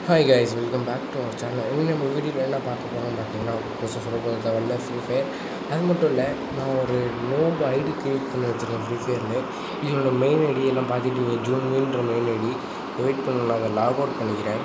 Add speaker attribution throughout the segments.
Speaker 1: Hi guys welcome back to our channel இன்னும் நம்ம வீடியோவில் என்ன பார்க்க போகிறோம்னு பார்த்தீங்கன்னா புதுசாக சொல்ல போகிறது தேவையில்ல ஃப்ரீ ஃபயர் அது மட்டும் இல்லை நான் ஒரு நோப் ஐடி க்ரியேட் பண்ணி வச்சுருக்கேன் ஃப்ரீ ஃபயரில் இதோட மெயின் ஐடி எல்லாம் பார்த்துட்டு ஜூன் மீன்ற மெயின் ஐடி வெயிட் பண்ண நான் அதை லாக் அவுட் பண்ணிக்கிறேன்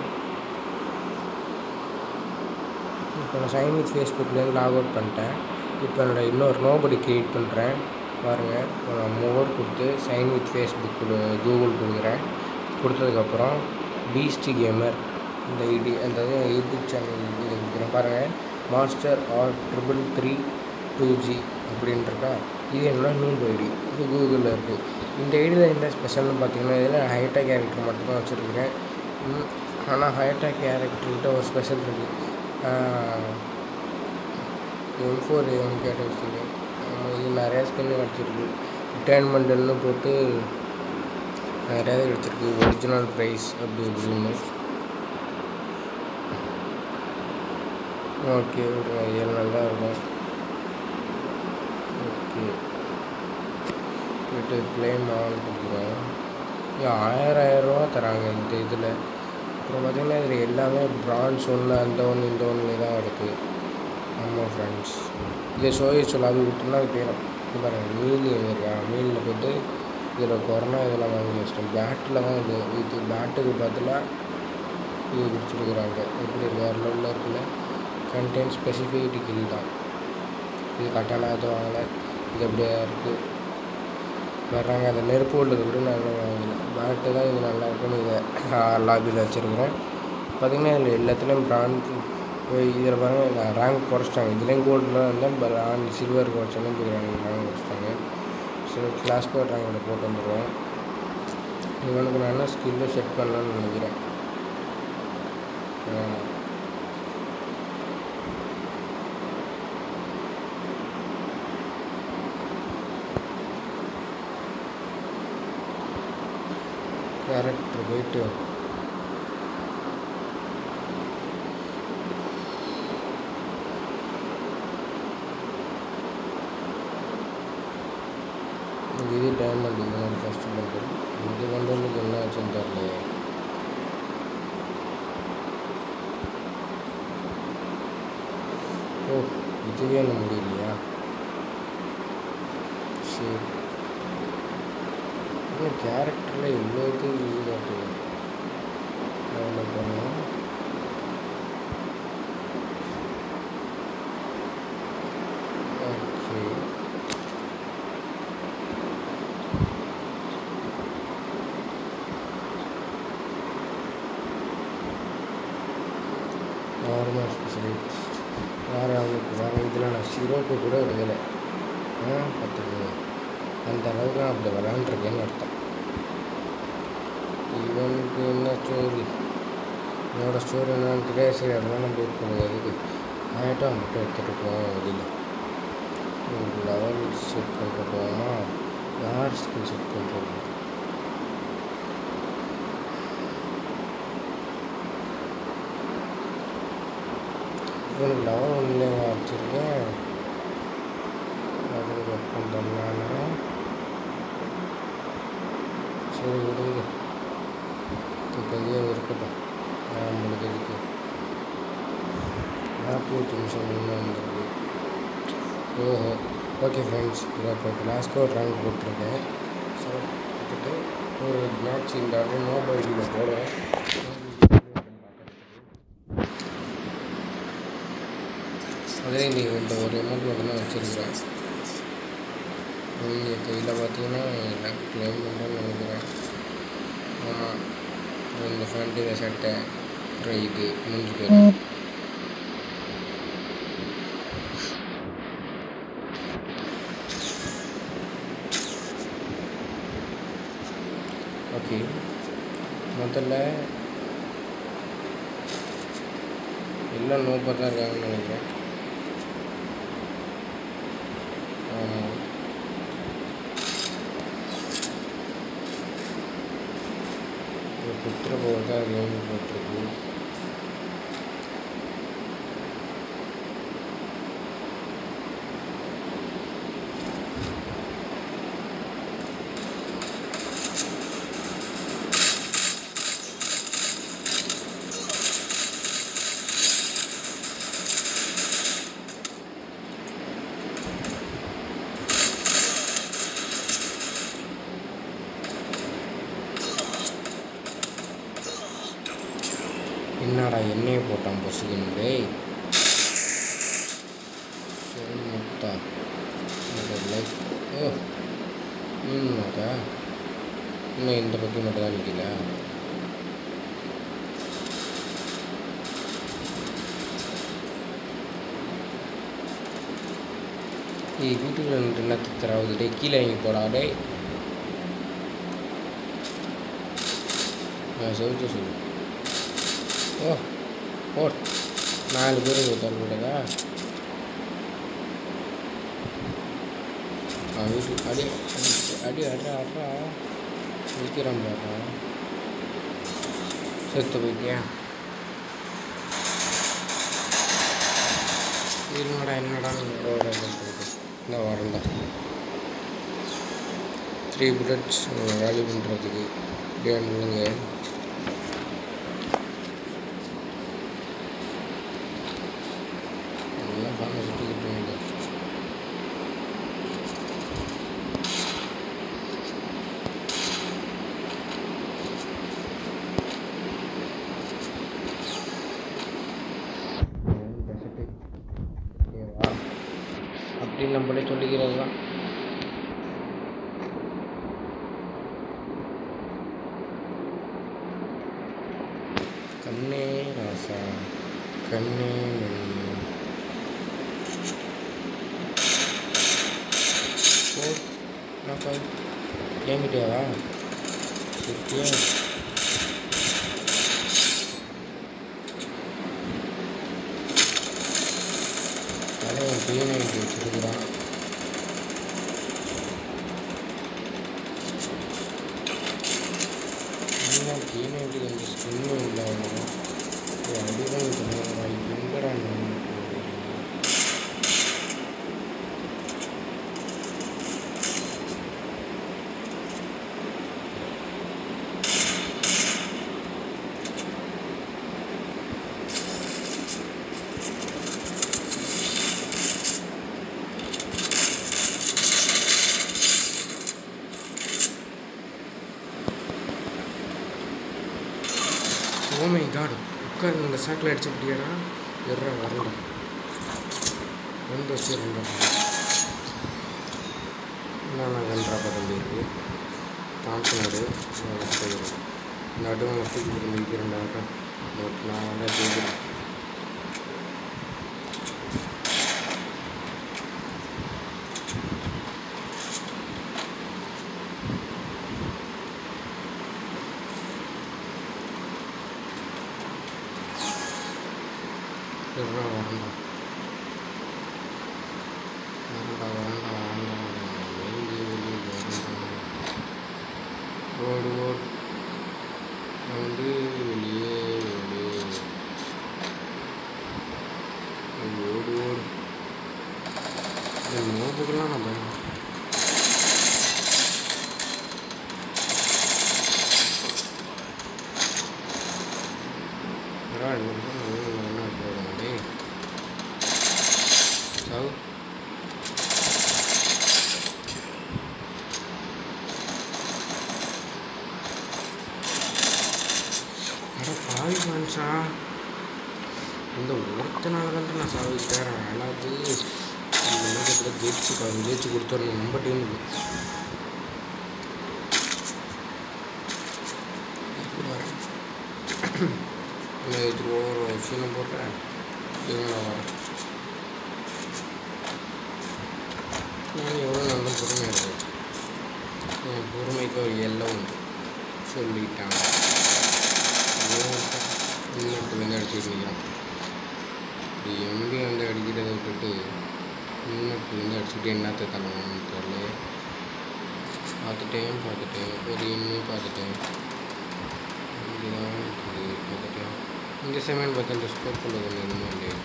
Speaker 1: இப்போ நான் சைன் வித் ஃபேஸ்புக்லேருந்து லாக் அவுட் பண்ணிட்டேன் இப்போ என்னோட இன்னொரு நோபடி க்ரியேட் பண்ணுறேன் பாருங்கள் இப்போ நான் மோர் கொடுத்து சைன் வித் ஃபேஸ்புக் கூகுள் கொடுக்குறேன் கொடுத்ததுக்கப்புறம் பீஸ்டி கேமர் இந்த ஐடி அந்த யூடியூப் சேனல் இது கொடுக்குறேன் பாருங்கள் master R triple three two G அப்படின்றக்கா இது என்னோட நூல் ஐடி இது கூகுளில் இருக்குது இந்த ஐடியில் என்ன ஸ்பெஷல்னு பார்த்தீங்கன்னா இதில் ஹைட்டா கேரக்டர் மட்டும்தான் வச்சுருக்கிறேன் ஆனால் ஹைட்டா கேரக்டர்கிட்ட ஒரு ஸ்பெஷல் இருக்குது எம் ஃபோர் எம் கேட்ட வச்சுருக்கேன் இது நிறையா ஸ்கின் கிடச்சிருக்கு ரிட்டைர்மெண்டல்னு போட்டு நிறையா கிடச்சிருக்கு ஒரிஜினல் ப்ரைஸ் அப்படி இப்படின்னு ஓகே விடுங்க ஏழு நாள் தான் இருக்கும் ஓகே போய்ட்டு க்ளைம் ஆன் கொடுக்குறோம் இங்கே ஆயிரம் ஆயிரரூவா தராங்க இந்த இதில் அப்புறம் பார்த்திங்கன்னா இதில் எல்லாமே ப்ரான்ஸ் ஒன்று அந்த ஒன்று இந்த ஒன்று தான் இருக்குது ஆமாம் ஃப்ரெண்ட்ஸ் இதை சோயை சொல்லாது விட்டோம்னா அது போயிடும் இது பாருங்கள் மீன் எங்கே இருக்கா மீனில் போய்ட்டு இதில் கொரோனா இதெல்லாம் வாங்கி வச்சிட்டோம் பேட்டில் தான் இது இது பேட்டுக்கு பதிலாக இது கொடுத்துருக்குறாங்க எப்படி இருக்கு வேறு லெவலில் இருக்குல்ல கண்டென்ட் ஸ்பெசிஃபிக் கில் தான் இது கரெக்டான எதுவும் வாங்கலை இது அப்படியே இருக்குது வர்றாங்க அந்த நெருப்பு உள்ளது கூட நான் இன்னும் வாங்கலை பேட்டு தான் இது நல்லா இருக்குன்னு இதை லாபியில் வச்சுருக்கிறேன் பார்த்திங்கன்னா இதில் எல்லாத்துலேயும் பிராண்ட் இதில் பாருங்கள் நான் ரேங்க் குறைச்சிட்டாங்க இதுலேயும் கோல்டில் இருந்தால் பிராண்ட் சில்வர் குறைச்சாலும் இப்போ ரேங்க் ரேங்க் குறைச்சிட்டாங்க சரி கிளாஸ் கோட் ரேங்கில் போட்டு வந்துடுவோம் இவனுக்கு நான் என்ன ஸ்கில்லும் செட் பண்ணலான்னு நினைக்கிறேன் கேரக்டர் போயிட்டு இது டைமண்ட் இது மாதிரி ஃபஸ்ட்டு பண்டில் இது பண்டலுக்கு என்ன ஆச்சுன்னு தெரியலையே ஓ இதுவே என்ன முடியலையா சரி இன்னும் கேரக்டரில் இவ்வளோ இது இது மாட்டேங்குது என்ன பண்ணோம் ஓகே நார்மல் ஸ்பெஷலிஸ்ட் வேறு அவங்களுக்கு வேறு இதில் நான் சிரோக்கு கூட விடுதலை ஆ பார்த்துக்கோங்க அந்த அளவுக்கு நான் அப்படி விளாண்டுருக்கேன்னு அர்த்தம் இவனுக்கு என்ன ஸ்டோரி என்னோடய ஸ்டோரி என்னன்னு தெரியாது சரி அதெல்லாம் நம்ம வெயிட் பண்ணுங்க எதுக்கு ஆயிட்டம் மட்டும் எடுத்துகிட்டு போவோம் வெளியில் லெவல் செட் பண்ணிட்டு போவோமா யார் ஸ்கில் செட் பண்ணுறது இவனுக்கு லெவல் ஒன்றில் வச்சுருக்கேன் அது ஒர்க் பண்ணுறதுனால சரி விடுங்க இப்போதையே இருக்கட்டும் நம்மளுக்கு இதுக்கு நாற்பத்தி நிமிஷம் இன்னும் வந்துருக்கு ஓஹோ ஓகே ஃப்ரெண்ட்ஸ் இதை இப்போ கிளாஸ்க்கு ஒரு ரேங்க் போட்டிருக்கேன் ஸோ பார்த்துட்டு ஒரு மேட்ச் இந்த ஆண்டு நோபல் ஐடியில் போடுறேன் அதே நீ இந்த ஒரு அமௌண்ட் மட்டும்தான் வச்சுருக்கிறேன் நீங்கள் கையில் பார்த்தீங்கன்னா எல்லாம் க்ளைம் பண்ணுறேன்னு நினைக்கிறேன் ஆமாம் இந்த ஃபேண்ட் இதை சட்டை அப்புறம் இது மூஞ்சி பேர் ஓகே முதல்ல எல்லாம் நோப்பாக தான் இருக்காங்கன்னு நினைக்கிறேன் ஆமாம் புத்திர போகிறது தான் கேம் போட்டிருக்கு என்னடா எண்ணெயை போட்டான் பொசுக்குன்னு டேய் சரி முத்தா லைக் ஓ ம் அதா இன்னும் இந்த பக்கம் மட்டும் தான் நிற்கல ஏய் வீட்டுக்குள்ள நின்று என்ன தித்தராகுது டேய் கீழே இறங்கி போடா டேய் நான் செவிச்சு சொல்லு ஓ ஓ நாலு பேர் தரக்கூடாதா அவன் வீட்டுக்கு அடி அடி அட்ரா அட்ரா நிற்கிறான் பாப்பா செத்து போயிட்டியா இருங்கடா என்னடா உங்களோட இந்த வரண்டா த்ரீ புல்லட்ஸ் வேல்யூ பண்ணுறதுக்கு இப்படியே நில்லுங்க நல்லா பாங்க சுற்றிக்கிட்டு வாங்க. ம், பேசிட்டு. ஓகேவா அப்படின்னு நம்மளே சொல்லிக்கிறது தான் கண்ணே ராசா கண்ணே மணி ஓ என்னப்பா என்கிட்டயாவா சுத்தியா தலைவன் பீனாயிட்டு வச்சிருக்கிறான் என்ன பீனாயிட்டு கொஞ்சம் ஸ்கின்னும் இல்லை அவனும் அடிதான் பண்ணுவான் எங்கடா நான் ஓமை காட் உட்கார் இந்த சாக்கில் அடிச்சு விட்டியாடா எறா வரல ரெண்டு வச்சு ரெண்டு என்னென்ன கன்றா பதம்பி இருக்கு தாம்சனோடு நடுவில் தூக்கி போட்டு முடிக்கிறேன்டாக்கா பட் நான் வந்து தூக்கிறேன் எறா வரண்டா வரண்டா வரண்டா வரண்டா வெளியே வெளியே வரண்டா ஓடு ஓடு வந்து வெளியே வெளியே ஓடு ஓடு இந்த நோபுக்கெல்லாம் நான் பயம் எறா ரெண்டு நிமிஷம் நடுவுல என்ன போடுங்க டேய் சாவு அட பாவி மனுஷா இந்த ஒருத்தனால தான் நான் சாவிட்டேன் அதாவது இந்த நேரத்தில் ஜெயிச்சு பாருங்க ஜெயிச்சு கொடுத்துடணும் நம்ம டீமுக்கு என்ன எடுத்துட்டு ஓவர் விஷயம் போட்டேன் இவங்களா வரேன் நான் எவ்வளோ நல்ல பொறுமையாக இருக்கு என் பொறுமைக்கு ஒரு எல்லை உண்டு சொல்லிட்டாங்க இன்னத்துலேருந்து அடிச்சுட்டு நிற்கிறான் இப்படி எம்பி வந்து அடிக்கிறத விட்டுட்டு இன்னத்துலேருந்து அடிச்சுட்டு என்னத்தை தரணும்னு தெரியல பார்த்துட்டேன் பார்த்துட்டேன் ஒரு இன்னும் பார்த்துட்டேன் இதுதான் இருக்குது பார்த்துட்டேன் இந்த செமன் பார்த்து இந்த ஸ்கோப் உள்ள கொஞ்சம் எதுவுமே இல்லையே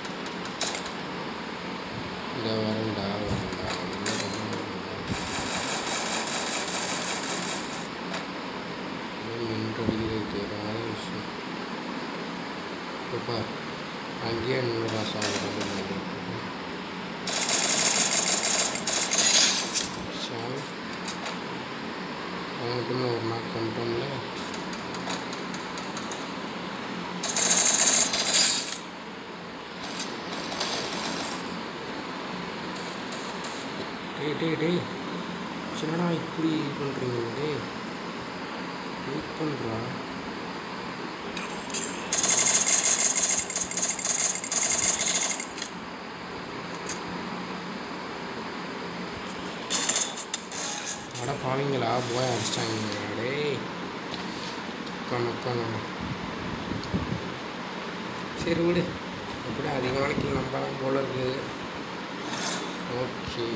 Speaker 1: இந்த வரண்டா வரண்டா உள்ள கொஞ்சம் வரண்டா நின்று அடிக்கிறது தேவையான விஷயம் இப்போ அங்கேயே நின்று ராசா அவனுக்கு இன்னும் ஒரு நாள் பண்ணிட்டோம்ல டேய் டேய் என்னடா இப்படி பண்ணுறீங்க டேய் வெயிட் பண்ணுறா அட பாவீங்களா போய் அடிச்சிட்டாங்க டேய் உட்காந்து உட்காந்து சரி விடு எப்படி அதிகமான கில் நம்ம தான் போல இருக்குது ஓகே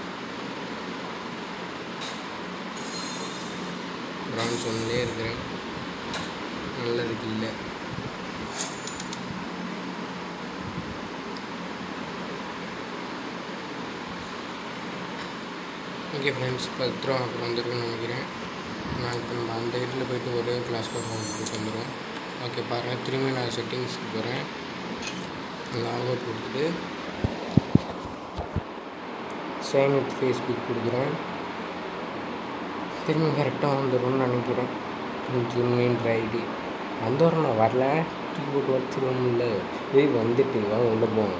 Speaker 1: ப்ரௌன் சொன்னே இருக்கிறேன் நல்லதுக்கு இல்லை ஓகே ஃப்ரெண்ட்ஸ் பத்து ரூபா அப்புறம் வந்துருக்குன்னு நினைக்கிறேன் நான் இப்போ நம்ம அந்த இடத்துல போயிட்டு ஒரே கிளாஸ் போயிட்டு வந்துடும் ஓகே பாருங்கள் திரும்பி நான் செட்டிங்ஸ்க்கு போகிறேன் லாக் அவுட் கொடுத்துட்டு சேம் வித் ஃபேஸ்புக் கொடுக்குறேன் திரும்பி கரெக்டாக வந்துடும்னு நினைக்கிறேன் ஜிம்மின்ற ஐடி வந்துடுறோம் நான் வரல டீ போட்டு வச்சுருவோம்ல ஏய் வந்துட்டு வாங்க உள்ளே போவோம்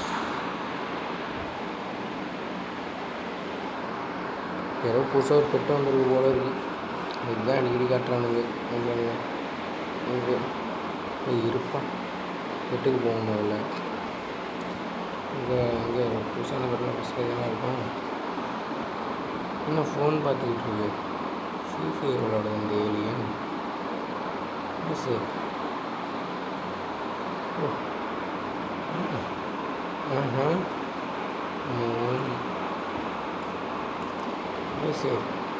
Speaker 1: ஏதோ புதுசாக ஒரு பெட்டு வந்திருக்கு போல இருக்கு இதுதான் அடிக்கடி காட்டுறானுங்க ஆன்லைனில் இங்கே ஏய் இருப்பா பெட்டுக்கு போகணும் முதல்ல இங்கே இங்கே புதுசான பெட்டில் ஃபஸ்ட்டு தானே இருக்கும் இன்னும் ஃபோன் பார்த்துக்கிட்டு இருக்கு ஃப்ரீ ஃபயர் விளாடுது இந்த ஏலியன் சரி ஓ ஆஹா மோலி சரி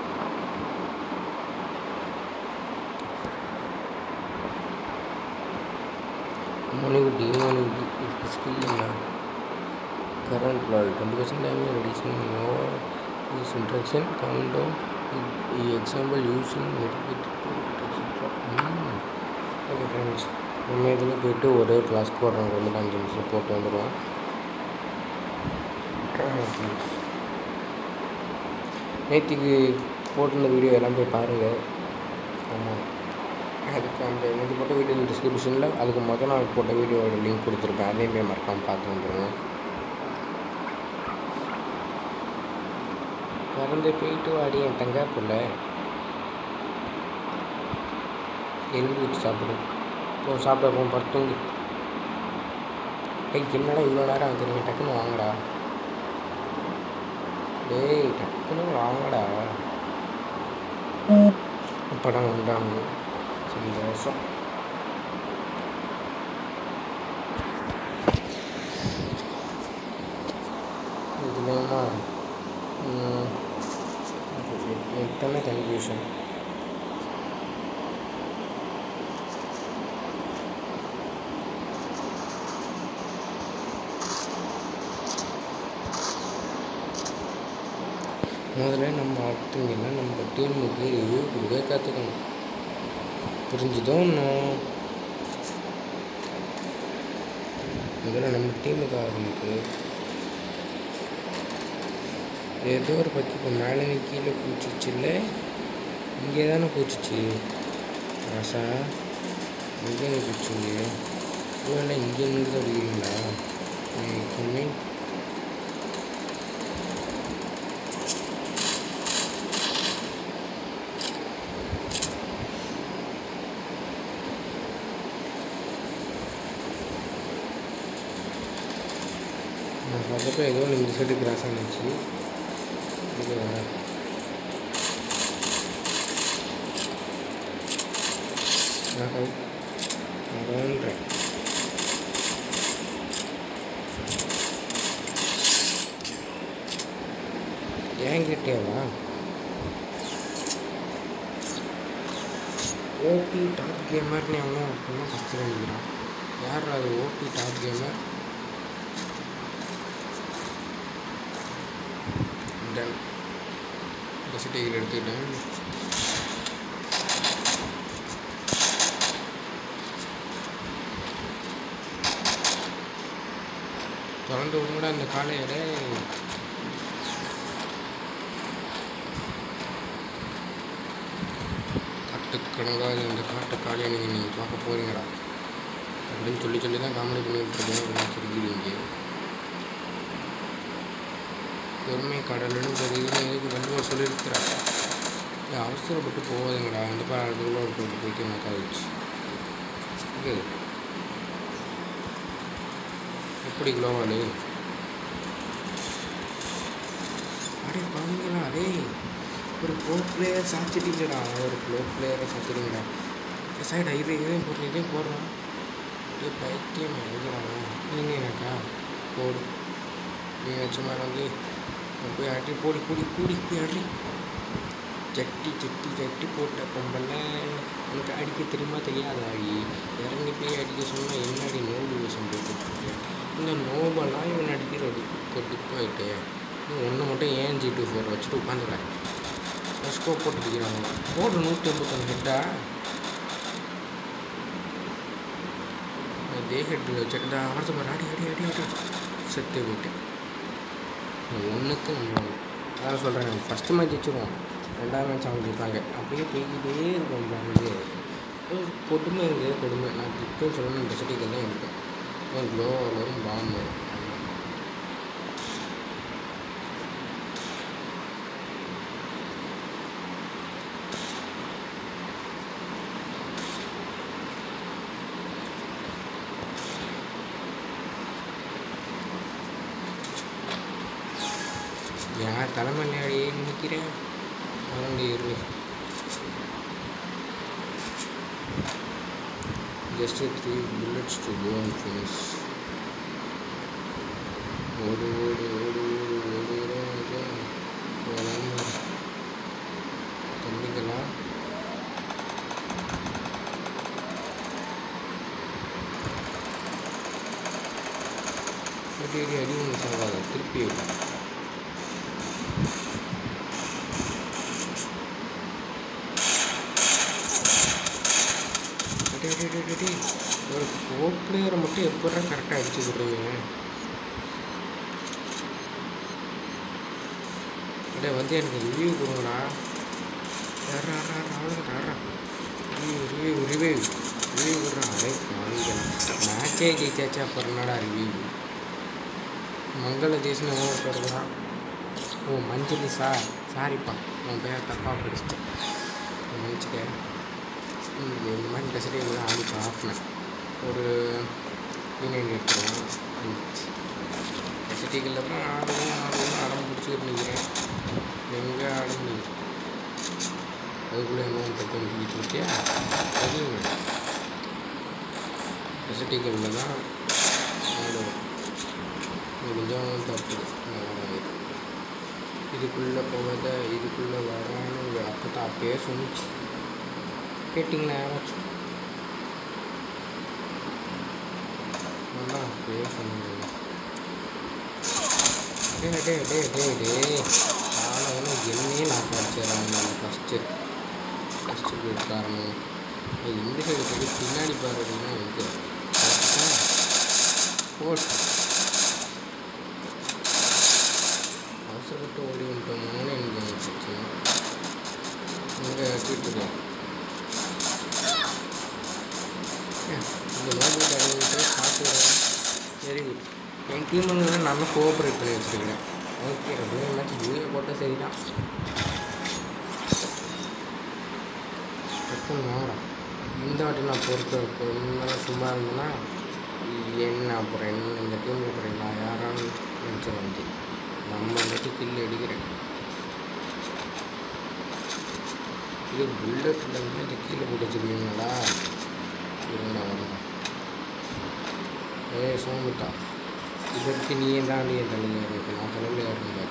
Speaker 1: மணிக்குட்டி மணிக்குட்டி இதுக்கு ஸ்கில் என்ன கரண்ட் லால் twenty percent damage reduction over use instruction count down example using okay friends நம்ம இதில் போயிட்டு ஒரே கிளாஸ்க்கு போடுறோம் வந்து அஞ்சு நிமிஷம் போட்டு வந்துடுவோம் நேற்றுக்கு போட்டிருந்த வீடியோ எல்லாம் போய் பாருங்கள் ஆமாம் அதுக்கு அந்த நேற்று போட்ட வீடியோ டிஸ்கிரிப்ஷனில் அதுக்கு மொதல் நாள் போட்ட வீடியோவோட லிங்க் கொடுத்துருப்பேன் அதையும் போய் மறக்காமல் பார்த்து வந்துடுங்க பறந்து போயிட்டு வாடி என் தங்கா புள்ள எலும்பு வச்சு சாப்பிடும் போ சாப்பிட போ படுத்துங்க ஏய் என்னடா இவ்வளோ நேரம் ஆகுது டக்குன்னு வாங்கடா டேய் டக்குன்னு வாங்கடா படம் வந்தாங்க சந்தோஷம் இதுலேயுமா எத்தனை கன்ஃபியூஷன் முதல்ல நம்ம ஆக்டிங்கன்னா நம்ம டீமுக்கு ரிவ்யூ கொடுக்க கற்றுக்கணும் புரிஞ்சுதோ இன்னும் முதல்ல நம்ம டீமுக்கு ஆரம்பிக்கு ஏதோ ஒரு பற்றி இப்போ மேலே நீ கீழே பூச்சிச்சு இல்லை இங்கே தானே பூச்சிச்சு ஆசா இங்கே பூச்சிங்க ஓ என்ன இங்கே இருந்து அடிக்கிறீங்களா எப்பவுமே நான் பார்த்தப்ப ஏதோ ஒன்று இந்த சைடு கிராஸ் ஆனிச்சு இது வேற நான் அதான்றேன் ஏன் கிட்டேவா ஓபி டாப் கேமர்னு எவனோ அப்படின்னா ஃபஸ்ட்டு நினைக்கிறான் யார் அது OP top gamer done first degree எடுத்துக்கிட்டேன் திறந்து விடுங்கடா அந்த காலையோட காட்டுக்கணங்காத இந்த காட்டு காலையை நீங்கள் நீங்கள் பார்க்க போகிறீங்கடா அப்படின்னு சொல்லி சொல்லி தான் காமெடி பண்ணிட்டு இருக்கேன் அப்படின்னு சிரிக்கிறீங்க பெருமை கடலுன்னு பெரிய இதுக்கு வள்ளுவர் சொல்லியிருக்கிறார் ஏய், அவசரப்பட்டு போகாதீங்கடா அந்த பாரு அதுக்குள்ளே போட்டு போய்க்க மாட்டாச்சு இது எப்படி குளோவாலு அடே பாருங்களா அடே ஒரு ப்ரோ பிளேயர் சாச்சிட்டீங்கடா ஒரு ப்ரோ பிளேயரை சாச்சிட்டீங்கடா சைடு இது இதையும் போடுறேன் இதையும் போடுறான் ஏ பைத்தியம் எழுதுறாங்க நீங்கக்கா போடு நீ வச்ச மாதிரி வந்து போய் அடி போடி கூடி கூடி போய் அடி ஜட்டி ஜட்டி ஜட்டி போட்ட பொம்பளை உனக்கு அடிக்க தெரியுமா தெரியாதா அடி இறங்கி போய் அடிக்க சொன்னால் என்னடி நோவு விஷம் போட்டு இந்த நோவெல்லாம் இவன் அடிக்கிறது கொட்டுப்பாயிட்டு நீ ஒன்று மட்டும் ஏன் ஜி டூ ஃபோர் வச்சுட்டு உட்காந்துக்கிறேன் ஸ்கோப் போட்டு அடிக்கிறாங்க போடு நூற்றி ஐம்பத்தொன்று ஹெட்டா டே ஹெட்டில் வச்சுக்கிட்டா அடுத்த மாதிரி அடி அடி அடி அடி செத்து போயிட்டேன் ஒன்றுக்கு நம்ம அதான் சொல்கிறேன் ஃபஸ்ட்டு மேட்ச் வச்சுருவோம் ரெண்டாவது மேட்ச் அவங்க ஜெயிப்பாங்க அப்படியே போய்கிட்டே இருக்கும் வந்து ஒரு கொடுமை இது கொடுமை நான் இப்போ சொல்லணும் இந்த செட்டிக்கு தான் எடுப்பேன் க்ளோ வரும் பாம்பு யார் தலைமலையாடியே நிற்கிறேன் அவங்க இரு just three bullets to go and finish ஓடு ஓடு ஓடு ஓடு ஓடு ஓடு தம்பிங்களா அடி அடி அடி ஒன்று சாகாத திருப்பி அடி. அடி, அடி, அடி, அடி, அடி. ஒரு கோ பிளேயரை மட்டும் எப்படா கரெக்டாக அடிச்சு விடுறீங்க அடே வந்து எனக்கு ரிவ்யூ கொடுங்கடா யாரா யாரா ரிவ்யூ ரிவ்யூ ரிவ்யூ ரிவ்யூ கொடுறா அடே வாங்கிக்கலாம் மேட்சே ஜெயிச்சாச்சு அப்புறம் என்னடா ரிவ்யூ மங்கள தேசம் ஓட்டுறான் ஓ மஞ்சளி சார் சாரிப்பா உன் பேர் தப்பாக படிச்சிட்டேன் மன்னிச்சுக்க ம், இந்த மாதிரி ஃபெசிலிட்டிலாம் ஆடி பார்ப்பேன் ஒரு யூனியன் எடுத்துருவோம் ஃபெசிலிட்டிகளில் தான் ஆடுவோம் ஆடுவோம் அடம் பிடிச்சிட்டு நிற்கிறேன் எங்கே ஆடும் நீ அதுக்குள்ளே என்ன தப்பு முடிக்கிட்டு இருக்கியா தெரியுங்க ஃபெசிலிட்டிகளில் தான் ஆடுவோம் இது கொஞ்சம் தப்பு ஆடாது. இதுக்குள்ளே போகாத இதுக்குள்ளே வரான்னு அப்போ தான் அப்பயே சொன்னிச்சு கேட்டிங்களா யாராச்சும் நல்லா அப்பயே சொன்னீங்க டே டே டே டே டே ஆனவன என்னையே நான் படிச்சிடறாங்க ஃபஸ்ட்டு ஃபஸ்ட்டு போய் காரணம் ஏய், இந்த சைடு போய் பின்னாடி பாரு அப்படின்னா எங்கே போட் அவசரப்பட்டு ஓடி வந்துட்டோமோன்னு எனக்கு பிரச்சனை இங்கே கட்டிட்டு இருக்கேன் இந்த நோபல் அடையிட்டு பார்த்துக்கிறேன் வெரி குட் என் டீம் வந்து நல்லா கோஆப்ரேட் பண்ணி வச்சுருக்கிறேன் ஓகே அப்படியே மேட்ச் ஜூயை போட்டால் சரி தான் எப்போ மாறா இந்த வாட்டி நான் பொறுத்த பொண்ணெல்லாம் சும்மா இருந்தேன்னா என்ன அப்புறம் என்ன இந்த டீமில் அப்புறம் எல்லா யாராலும் நினச்ச வந்து நம்ம மட்டும் கில் அடிக்கிறேன் இது புல்லட்டில் இருந்து இந்த கீழே போட்டு வச்சுருக்கீங்களா இருங்க வரணும் ஏய் சோமிட்டா இதற்கு நீ ஏன் தாண்டி என் தலையில் இருக்கு நான் தலையில் ஏறணும்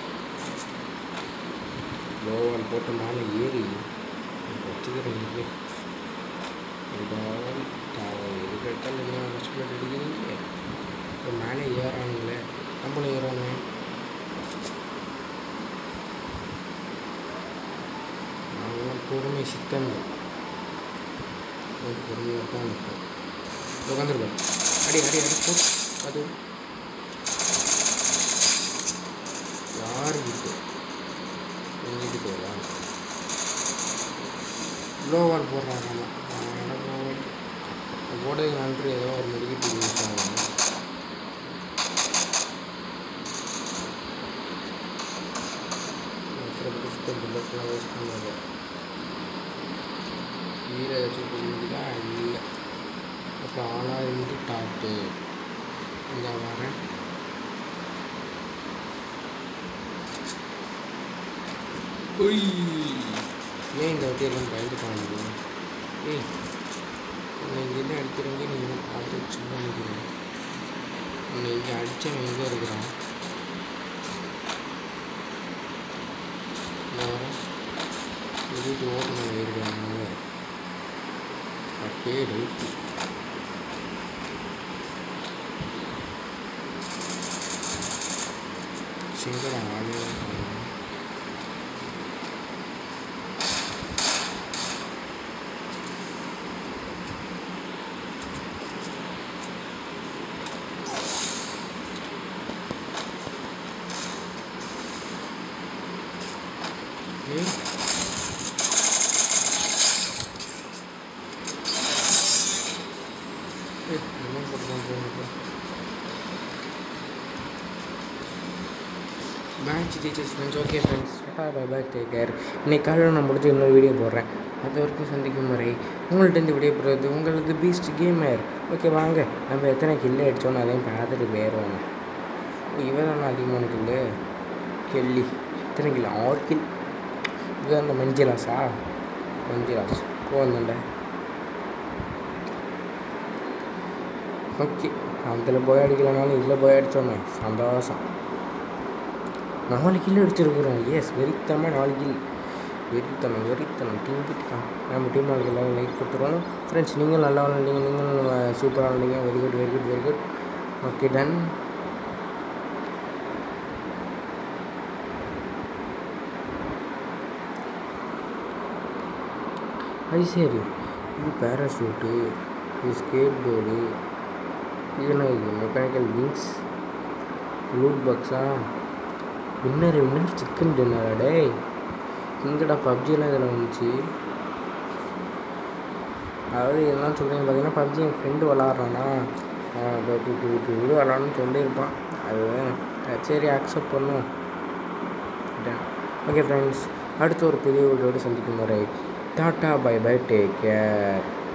Speaker 1: லோவல் போட்டு மேலே ஏறி வச்சுக்கிறேன் இது ஏதாவது இது கேட்டால் என்ன கஷ்டப்பட்டு அடிக்கிறீங்க இப்போ மேலே ஏறானுங்களே நம்மளும் ஏறானே நாங்களாம் பொறுமை சித்தம் பொறுமையாக தான் இருப்போம் உட்காந்துருப்பேன் அடி அடி அடி போ அது யார் வீட்டு எங்கள் வீட்டு போகலா லோவால் போடுறாங்க போடுறதுக்கு நன்றி ஏதோ ஒரு மெடிக்கல் யூஸ் ஆகும் கொடுத்த புல்லட்லாம் வேஸ்ட் பண்ணாது வீர ஏதாச்சும் புரிஞ்சுதா இல்லை அப்போ ஆளாக இருந்து டாப்பு இந்த வரேன் உய் ஏன் இந்த வாட்டி எல்லாம் பயந்துட்டாங்க ஏய் உன்னை இங்கேருந்து அடிக்கிறவங்க நீங்கள் பார்த்து சும்மா நிற்கிறேன் உன்னை இங்கே அடித்தவன் எங்கே இருக்கிறான் இந்த வரேன் வீட்டு ஓட்டுநர் இருக்கிறாங்க அப்படியே டவுட்டு சிங்கடா ஆளே காணோம். ஏய் ஏய், என்ன பண்ணுறான் போனப்போ match teachers friends okay friends tata bye bye take care இன்னைக்கு காலையில் நான் முடிச்சு இன்னொரு வீடியோ போடுறேன் அது வரைக்கும் சந்திக்கும் முறை உங்கள்ட்ட இந்த வீடியோ போடுறது உங்களது பீஸ்ட் கேமர் ஓகே வாங்க நம்ம எத்தனை கில்லு அடித்தோன்னு அதையும் பார்த்துட்டு போயிடுவோம் இவன் தானே அதிகமான கில்லு கெல்லி எத்தனை கிலோ ஆறு கில் இது அந்த மஞ்சிலாஸா மஞ்சிலாஸ் போந்தண்டை ஓகே அதில் போய் அடிக்கலனாலும் இதில் போய் அடித்தோமே சந்தோஷம் நாலு கிலோ அடிச்சிருக்கிறோம் எஸ் வெறித்தனமாக நாலு கில் வெறித்தனம் வெறித்தனம் டீம் கிட்டான் நம்ம டீம் நாளைக்கு எல்லாரும் லைக் கொடுத்துருவோம் ஃப்ரெண்ட்ஸ் நீங்கள் நல்லா விளாண்டீங்க நீங்களும் சூப்பராக விளாண்டீங்க very good very good very good okay done அது சரி இது பேராஷூட்டு இது ஸ்கேட் போர்டு இது என்ன இது மெக்கானிக்கல் விங்ஸ் லூட் பாக்ஸா வின்னர் வின்னர் சிக்கன் டின்னரா டேய் எங்கடா பப்ஜிலாம் இதில் வந்துச்சு அதாவது இதெல்லாம் சொல்கிறீங்க பார்த்தீங்கன்னா பப்ஜி என் ஃப்ரெண்டு விளாட்றானா இப்படி விளாட்ணும்னு சொல்லியிருப்பான் அது சரி அக்செப்ட் பண்ணும் ஓகே ஃப்ரெண்ட்ஸ் அடுத்த ஒரு புதிய வீடியோடு சந்திக்கும் வரை tata bye bye take care